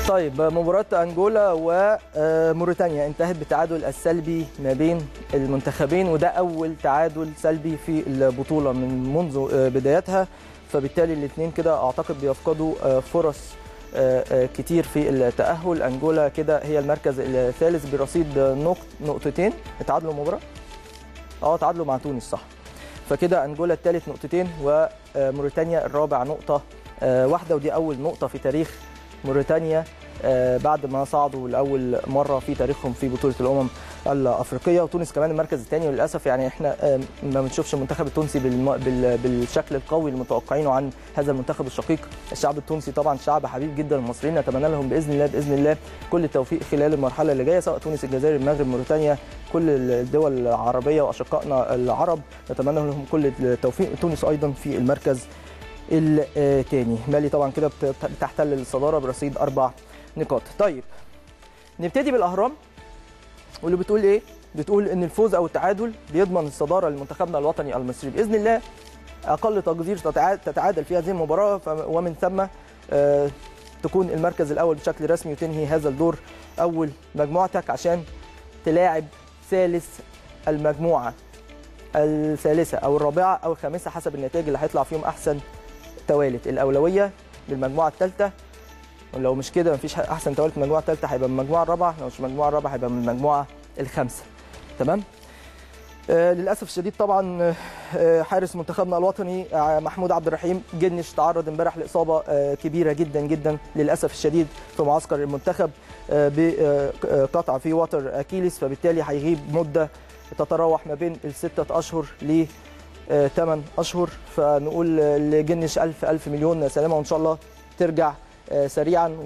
طيب مباراة أنجولا وموريتانيا انتهت بالتعادل السلبي ما بين المنتخبين وده أول تعادل سلبي في البطولة من منذ بدايتها فبالتالي الاثنين كده أعتقد بيفقدوا فرص كتير في التأهل أنجولا كده هي المركز الثالث برصيد نقط نقطتين اتعادلوا المباراة اه تعادلوا مع تونس صح فكده أنجولا الثالث نقطتين وموريتانيا الرابع نقطة واحدة ودي أول نقطة في تاريخ موريتانيا بعد ما صعدوا لاول مره في تاريخهم في بطوله الامم الافريقيه وتونس كمان المركز الثاني وللاسف يعني احنا ما بنشوفش المنتخب التونسي بالشكل القوي اللي متوقعينه عن هذا المنتخب الشقيق الشعب التونسي طبعا شعب حبيب جدا المصريين نتمنى لهم باذن الله باذن الله كل التوفيق خلال المرحله اللي جايه سواء تونس الجزائر المغرب موريتانيا كل الدول العربيه واشقائنا العرب نتمنى لهم كل التوفيق تونس ايضا في المركز الثاني مالي طبعا كده بتحتل الصداره برصيد اربع نقاط طيب نبتدي بالاهرام واللي بتقول ايه بتقول ان الفوز او التعادل بيضمن الصداره لمنتخبنا الوطني المصري باذن الله اقل تقدير تتعادل في هذه المباراه ومن ثم تكون المركز الاول بشكل رسمي وتنهي هذا الدور اول مجموعتك عشان تلاعب ثالث المجموعه الثالثه او الرابعه او الخامسه حسب النتائج اللي هيطلع فيهم احسن توالت الاولويه للمجموعه الثالثه ولو مش كده مفيش احسن توالت من المجموعه الثالثه هيبقى من المجموعه الرابعه لو مش من المجموعه الرابعه هيبقى من المجموعه الخامسه تمام آه للاسف الشديد طبعا آه حارس منتخبنا الوطني آه محمود عبد الرحيم جنش تعرض امبارح لاصابه آه كبيره جدا جدا للاسف الشديد في معسكر المنتخب آه بقطع في وتر اكيليس فبالتالي هيغيب مده تتراوح ما بين الستة اشهر ل 8 اشهر فنقول لجنش الف الف مليون سلامه وان شاء الله ترجع سريعا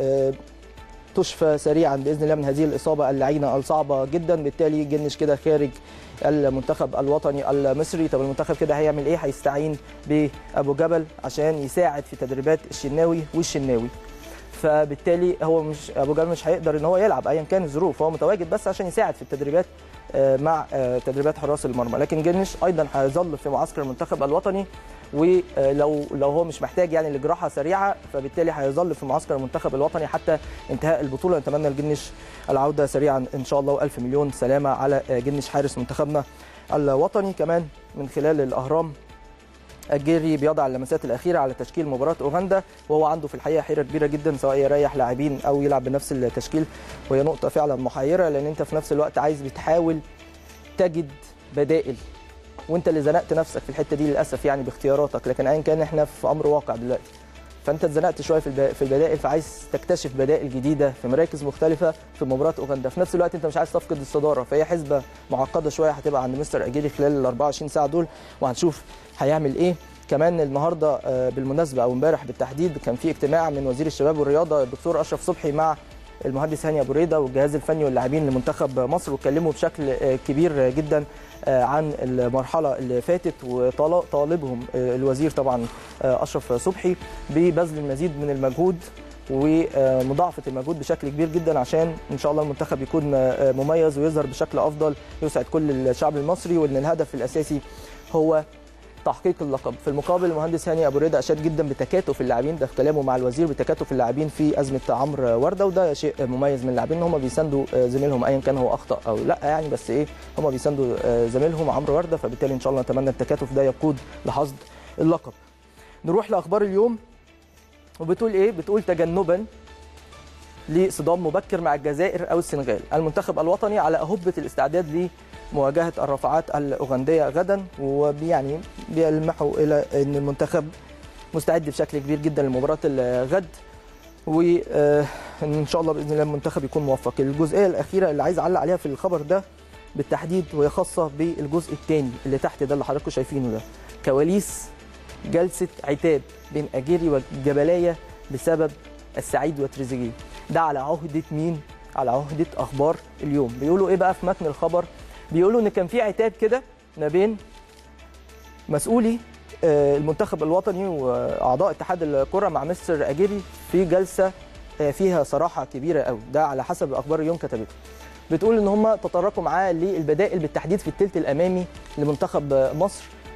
وتشفى سريعا باذن الله من هذه الاصابه اللعينه الصعبه جدا بالتالي جنش كده خارج المنتخب الوطني المصري طب المنتخب كده هيعمل ايه هيستعين بابو جبل عشان يساعد في تدريبات الشناوي والشناوي فبالتالي هو مش ابو جبل مش هيقدر ان هو يلعب ايا كان الظروف هو متواجد بس عشان يساعد في التدريبات مع تدريبات حراس المرمى لكن جنش ايضا هيظل في معسكر المنتخب الوطني ولو لو هو مش محتاج يعني لجراحه سريعه فبالتالي هيظل في معسكر المنتخب الوطني حتى انتهاء البطوله نتمنى لجنش العوده سريعا ان شاء الله والف مليون سلامه على جنش حارس منتخبنا الوطني كمان من خلال الاهرام الجيري بيضع اللمسات الاخيره على تشكيل مباراه اوغندا وهو عنده في الحقيقه حيره كبيره جدا سواء يريح لاعبين او يلعب بنفس التشكيل وهي نقطه فعلا محيره لان انت في نفس الوقت عايز بتحاول تجد بدائل وانت اللي زنقت نفسك في الحته دي للاسف يعني باختياراتك لكن ايا كان احنا في امر واقع دلوقتي فانت اتزنقت شويه في في البدائل فعايز تكتشف بدائل جديده في مراكز مختلفه في مباراه اوغندا في نفس الوقت انت مش عايز تفقد الصداره فهي حسبه معقده شويه هتبقى عند مستر اجيري خلال ال 24 ساعه دول وهنشوف هيعمل ايه كمان النهارده بالمناسبه او امبارح بالتحديد كان في اجتماع من وزير الشباب والرياضه الدكتور اشرف صبحي مع المهندس هاني ابو ريده والجهاز الفني واللاعبين لمنتخب مصر واتكلموا بشكل كبير جدا عن المرحله اللي فاتت وطالبهم الوزير طبعا اشرف صبحي ببذل المزيد من المجهود ومضاعفه المجهود بشكل كبير جدا عشان ان شاء الله المنتخب يكون مميز ويظهر بشكل افضل يسعد كل الشعب المصري وان الهدف الاساسي هو تحقيق اللقب في المقابل المهندس هاني ابو رضا اشاد جدا بتكاتف اللاعبين ده في كلامه مع الوزير بتكاتف اللاعبين في ازمه عمرو ورده وده شيء مميز من اللاعبين ان هم بيساندوا زميلهم ايا كان هو اخطا او لا يعني بس ايه هم بيساندوا زميلهم عمرو ورده فبالتالي ان شاء الله نتمنى التكاتف ده يقود لحصد اللقب نروح لاخبار اليوم وبتقول ايه بتقول تجنبا لصدام مبكر مع الجزائر او السنغال المنتخب الوطني على اهبه الاستعداد مواجهه الرافعات الاوغنديه غدا ويعني بيلمحوا الى ان المنتخب مستعد بشكل كبير جدا لمباراه الغد وان شاء الله باذن الله المنتخب يكون موفق الجزئيه الاخيره اللي عايز اعلق عليها في الخبر ده بالتحديد وهي خاصه بالجزء الثاني اللي تحت ده اللي حضراتكم شايفينه ده كواليس جلسه عتاب بين اجيري والجبلايه بسبب السعيد وتريزيجيه ده على عهده مين على عهده اخبار اليوم بيقولوا ايه بقى في متن الخبر بيقولوا ان كان في عتاب كده ما بين مسؤولي المنتخب الوطني واعضاء اتحاد الكره مع مستر اجيري في جلسه فيها صراحه كبيره قوي ده على حسب اخبار اليوم كتبته بتقول ان هم تطرقوا معاه للبدائل بالتحديد في الثلث الامامي لمنتخب مصر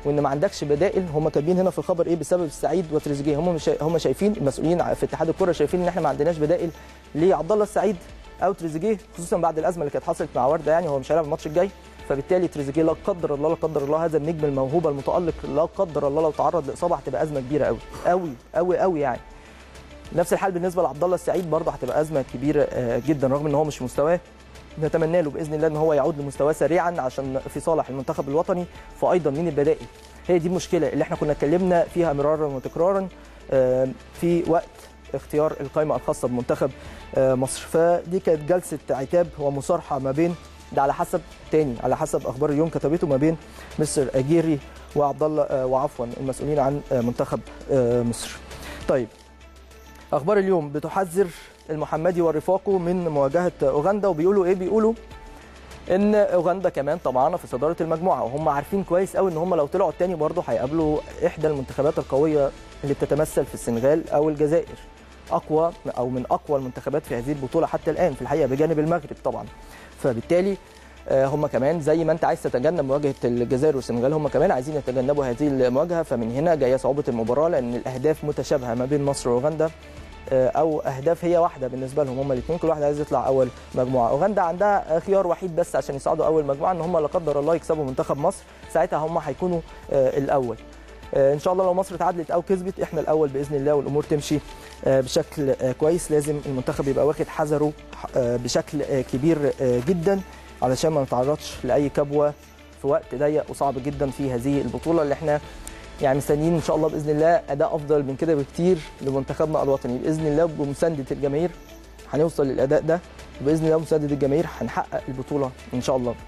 وان ما عندكش بدائل هم كاتبين هنا في الخبر ايه بسبب السعيد وتريزيجيه هم مش هم شايفين المسؤولين في اتحاد الكره شايفين ان احنا ما عندناش بدائل لعبد الله السعيد او تريزيجيه خصوصا بعد الازمه اللي كانت حصلت مع ورده يعني هو مش هيلعب الماتش الجاي فبالتالي تريزيجيه لا قدر الله لا قدر الله هذا النجم الموهوب المتالق لا قدر الله لو تعرض لاصابه هتبقى ازمه كبيره قوي قوي قوي قوي يعني نفس الحال بالنسبه لعبد الله السعيد برضه هتبقى ازمه كبيره جدا رغم ان هو مش مستواه نتمنى له باذن الله ان هو يعود لمستواه سريعا عشان في صالح المنتخب الوطني فايضا من البدائل هي دي المشكله اللي احنا كنا اتكلمنا فيها مرارا وتكرارا في وقت اختيار القائمه الخاصه بمنتخب مصر فدي كانت جلسه عتاب ومصارحه ما بين ده على حسب تاني على حسب اخبار اليوم كتبته ما بين مستر اجيري وعبد الله وعفوا المسؤولين عن منتخب مصر. طيب اخبار اليوم بتحذر المحمدي ورفاقه من مواجهه اوغندا وبيقولوا ايه بيقولوا ان اوغندا كمان طبعا في صداره المجموعه وهم عارفين كويس قوي ان هم لو طلعوا الثاني برضه هيقابلوا احدى المنتخبات القويه اللي بتتمثل في السنغال او الجزائر اقوى او من اقوى المنتخبات في هذه البطوله حتى الان في الحقيقه بجانب المغرب طبعا فبالتالي هم كمان زي ما انت عايز تتجنب مواجهه الجزائر والسنغال هم كمان عايزين يتجنبوا هذه المواجهه فمن هنا جايه صعوبه المباراه لان الاهداف متشابهه ما بين مصر واوغندا او اهداف هي واحده بالنسبه لهم هم الاثنين كل واحد عايز يطلع اول مجموعه اوغندا عندها خيار وحيد بس عشان يصعدوا اول مجموعه ان هم لا قدر الله يكسبوا منتخب مصر ساعتها هم هيكونوا الاول ان شاء الله لو مصر تعادلت او كسبت احنا الاول باذن الله والامور تمشي بشكل كويس لازم المنتخب يبقى واخد حذره بشكل كبير جدا علشان ما نتعرضش لاي كبوه في وقت ضيق وصعب جدا في هذه البطوله اللي احنا يعني مستنيين ان شاء الله باذن الله اداء افضل من كده بكتير لمنتخبنا الوطني باذن الله بمسانده الجماهير هنوصل للاداء ده وباذن الله بمسانده الجماهير هنحقق البطوله ان شاء الله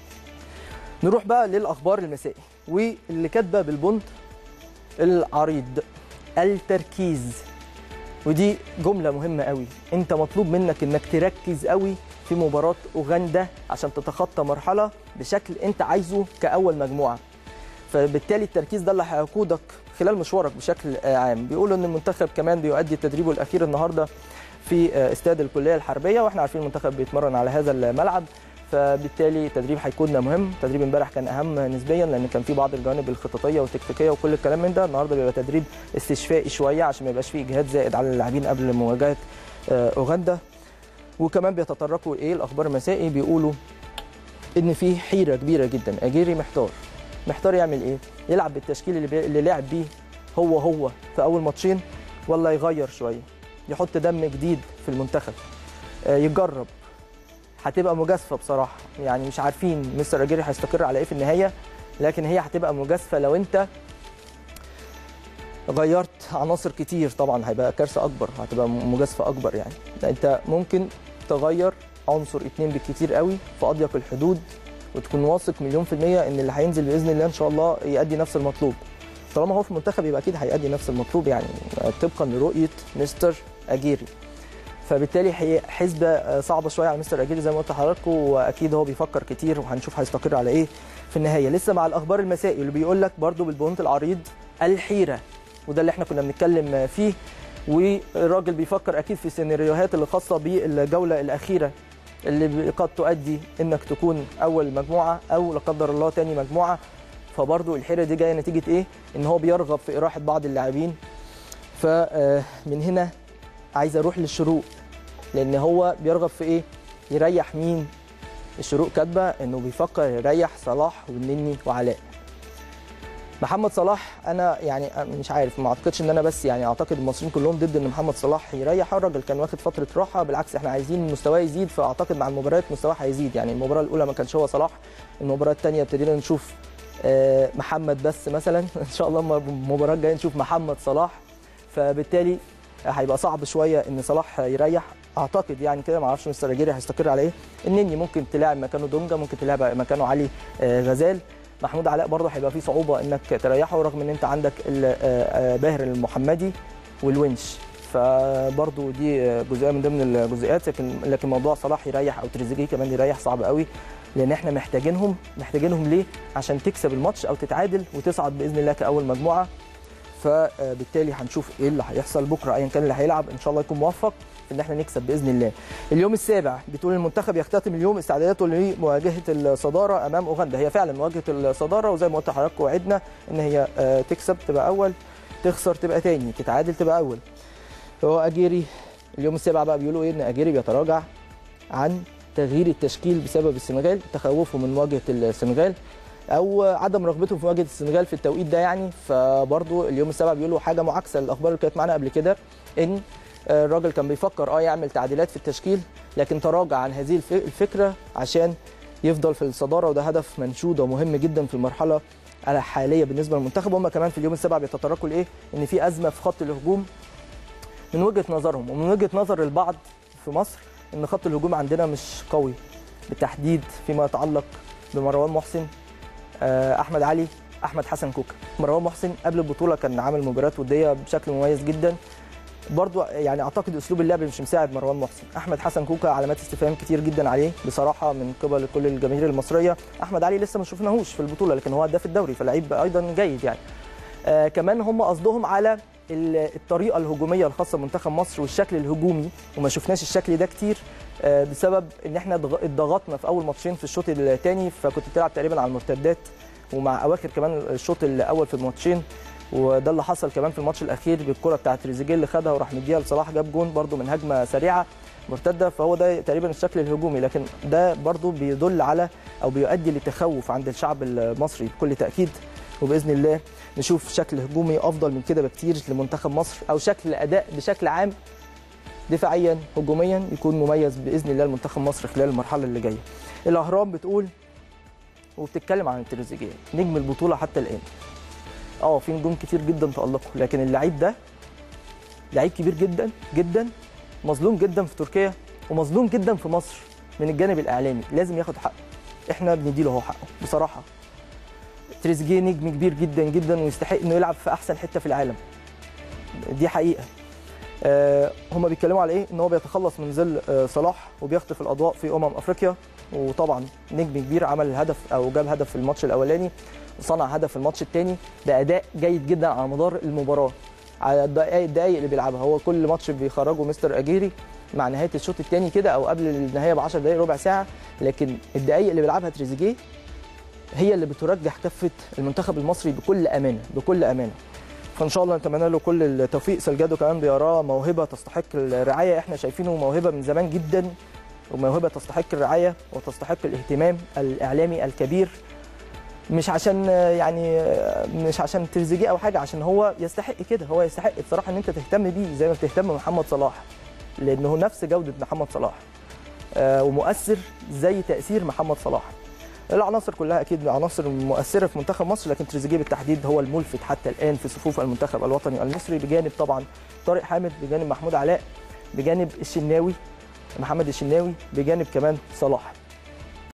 نروح بقى للاخبار المسائي واللي كاتبه بالبنط العريض التركيز ودي جمله مهمه قوي انت مطلوب منك انك تركز قوي في مباراه اوغندا عشان تتخطى مرحله بشكل انت عايزه كاول مجموعه فبالتالي التركيز ده اللي هيقودك خلال مشوارك بشكل عام بيقولوا ان المنتخب كمان بيؤدي تدريبه الاخير النهارده في استاد الكليه الحربيه واحنا عارفين المنتخب بيتمرن على هذا الملعب فبالتالي التدريب هيكون مهم تدريب امبارح كان اهم نسبيا لان كان في بعض الجوانب الخططيه والتكتيكيه وكل الكلام من ده النهارده بيبقى تدريب استشفائي شويه عشان ما يبقاش فيه اجهاد زائد على اللاعبين قبل مواجهه اوغندا وكمان بيتطرقوا ايه الاخبار المسائي بيقولوا ان في حيره كبيره جدا اجيري محتار محتار يعمل ايه يلعب بالتشكيل اللي, بي... اللي لعب بيه هو هو في اول ماتشين ولا يغير شويه يحط دم جديد في المنتخب آه يجرب هتبقى مجازفه بصراحه يعني مش عارفين مستر اجيري هيستقر على ايه في النهايه لكن هي هتبقى مجازفه لو انت غيرت عناصر كتير طبعا هيبقى كارثه اكبر هتبقى مجازفه اكبر يعني انت ممكن تغير عنصر اتنين بالكتير قوي في اضيق الحدود وتكون واثق مليون في المية ان اللي هينزل باذن الله ان شاء الله يأدي نفس المطلوب طالما هو في المنتخب يبقى اكيد هيأدي نفس المطلوب يعني طبقا لرؤيه مستر اجيري فبالتالي هي حسبه صعبه شويه على مستر اجيري زي ما قلت لحضراتكم واكيد هو بيفكر كتير وهنشوف هيستقر على ايه في النهايه لسه مع الاخبار المسائي اللي بيقول لك برده بالبونت العريض الحيره وده اللي احنا كنا بنتكلم فيه والراجل بيفكر اكيد في السيناريوهات اللي خاصه بالجوله الاخيره اللي قد تؤدي انك تكون اول مجموعه او لا قدر الله تاني مجموعه فبرضه الحيره دي جايه نتيجه ايه؟ ان هو بيرغب في اراحه بعض اللاعبين فمن هنا عايز اروح للشروق لان هو بيرغب في ايه؟ يريح مين؟ الشروق كاتبه انه بيفكر يريح صلاح والنني وعلاء محمد صلاح انا يعني مش عارف ما اعتقدش ان انا بس يعني اعتقد المصريين كلهم ضد ان محمد صلاح يريح الراجل كان واخد فتره راحه بالعكس احنا عايزين مستواه يزيد فاعتقد مع المباريات مستواه هيزيد يعني المباراه الاولى ما كانش هو صلاح المباراه الثانيه ابتدينا نشوف محمد بس مثلا ان شاء الله المباراه الجايه نشوف محمد صلاح فبالتالي هيبقى صعب شويه ان صلاح يريح اعتقد يعني كده ما اعرفش مستر جيري هيستقر على ايه النني ممكن تلعب مكانه دونجا ممكن تلعب مكانه علي غزال محمود علاء برضه هيبقى فيه صعوبه انك تريحه رغم ان انت عندك باهر المحمدي والونش فبرضه دي جزئيه من ضمن الجزئيات لكن لكن موضوع صلاح يريح او تريزيجيه كمان يريح صعب قوي لان احنا محتاجينهم محتاجينهم ليه عشان تكسب الماتش او تتعادل وتصعد باذن الله كاول مجموعه فبالتالي هنشوف ايه اللي هيحصل بكره ايا كان اللي هيلعب ان شاء الله يكون موفق ان احنا نكسب باذن الله. اليوم السابع بتقول المنتخب يختتم اليوم استعداداته لمواجهه الصداره امام اوغندا هي فعلا مواجهه الصداره وزي ما قلت لحضراتكم وعدنا ان هي آه، تكسب تبقى اول تخسر تبقى تاني تتعادل تبقى اول. هو اجيري اليوم السابع بقى بيقولوا ايه ان اجيري بيتراجع عن تغيير التشكيل بسبب السنغال تخوفه من مواجهه السنغال او عدم رغبته في مواجهه السنغال في التوقيت ده يعني فبرضه اليوم السابع بيقولوا حاجه معاكسه للاخبار اللي كانت معانا قبل كده ان آه، الراجل كان بيفكر اه يعمل تعديلات في التشكيل لكن تراجع عن هذه الف- الفكره عشان يفضل في الصداره وده هدف منشود ومهم جدا في المرحله الحاليه بالنسبه للمنتخب هم كمان في اليوم السابع بيتطرقوا لايه ان في ازمه في خط الهجوم من وجهه نظرهم ومن وجهه نظر البعض في مصر ان خط الهجوم عندنا مش قوي بالتحديد فيما يتعلق بمروان محسن آه، احمد علي احمد حسن كوكا مروان محسن قبل البطوله كان عامل مباريات وديه بشكل مميز جدا برضو يعني اعتقد اسلوب اللعب مش مساعد مروان محسن احمد حسن كوكا علامات استفهام كتير جدا عليه بصراحه من قبل كل الجماهير المصريه احمد علي لسه ما شفناهوش في البطوله لكن هو هداف الدوري فلعيب ايضا جيد يعني آه كمان هم قصدهم على ال- الطريقه الهجوميه الخاصه بمنتخب مصر والشكل الهجومي وما شفناش الشكل ده كتير آه بسبب ان احنا اتغ- اتضغطنا في اول ماتشين في الشوط الثاني فكنت بتلعب تقريبا على المرتدات ومع اواخر كمان الشوط الاول في الماتشين وده اللي حصل كمان في الماتش الاخير بالكره بتاعت تريزيجيه اللي خدها وراح مديها لصلاح جاب جون برده من هجمه سريعه مرتده فهو ده تقريبا الشكل الهجومي لكن ده برده بيدل على او بيؤدي لتخوف عند الشعب المصري بكل تاكيد وباذن الله نشوف شكل هجومي افضل من كده بكتير لمنتخب مصر او شكل اداء بشكل عام دفاعيا هجوميا يكون مميز باذن الله لمنتخب مصر خلال المرحله اللي جايه. الاهرام بتقول وبتتكلم عن تريزيجيه نجم البطوله حتى الان. اه في نجوم كتير جدا تالقوا لكن اللعيب ده لعيب كبير جدا جدا مظلوم جدا في تركيا ومظلوم جدا في مصر من الجانب الاعلامي لازم ياخد حقه. احنا بنديله هو حقه بصراحه. تريزيجيه نجم كبير جدا جدا ويستحق انه يلعب في احسن حته في العالم. دي حقيقه. آه، هم بيتكلموا على ايه ان هو بيتخلص من ظل آه، صلاح وبيخطف الاضواء في امم افريقيا وطبعا نجم كبير عمل الهدف او جاب هدف في الماتش الاولاني وصنع هدف في الماتش الثاني باداء جيد جدا على مدار المباراه على الدقائق الدقائق اللي بيلعبها هو كل ماتش بيخرجه مستر اجيري مع نهايه الشوط الثاني كده او قبل النهايه ب 10 دقائق ربع ساعه لكن الدقائق اللي بيلعبها تريزيجيه هي اللي بترجح كفه المنتخب المصري بكل امانه بكل امانه فان شاء الله نتمنى له كل التوفيق سلجادو كمان بيراه موهبه تستحق الرعايه احنا شايفينه موهبه من زمان جدا وموهبه تستحق الرعايه وتستحق الاهتمام الاعلامي الكبير مش عشان يعني مش عشان تريزيجيه او حاجه عشان هو يستحق كده هو يستحق بصراحه ان انت تهتم بيه زي ما بتهتم بمحمد صلاح لانه نفس جوده محمد صلاح آه، ومؤثر زي تاثير محمد صلاح العناصر كلها اكيد عناصر مؤثره في منتخب مصر لكن تريزيجيه بالتحديد هو الملفت حتى الان في صفوف المنتخب الوطني المصري بجانب طبعا طارق حامد بجانب محمود علاء بجانب الشناوي محمد الشناوي بجانب كمان صلاح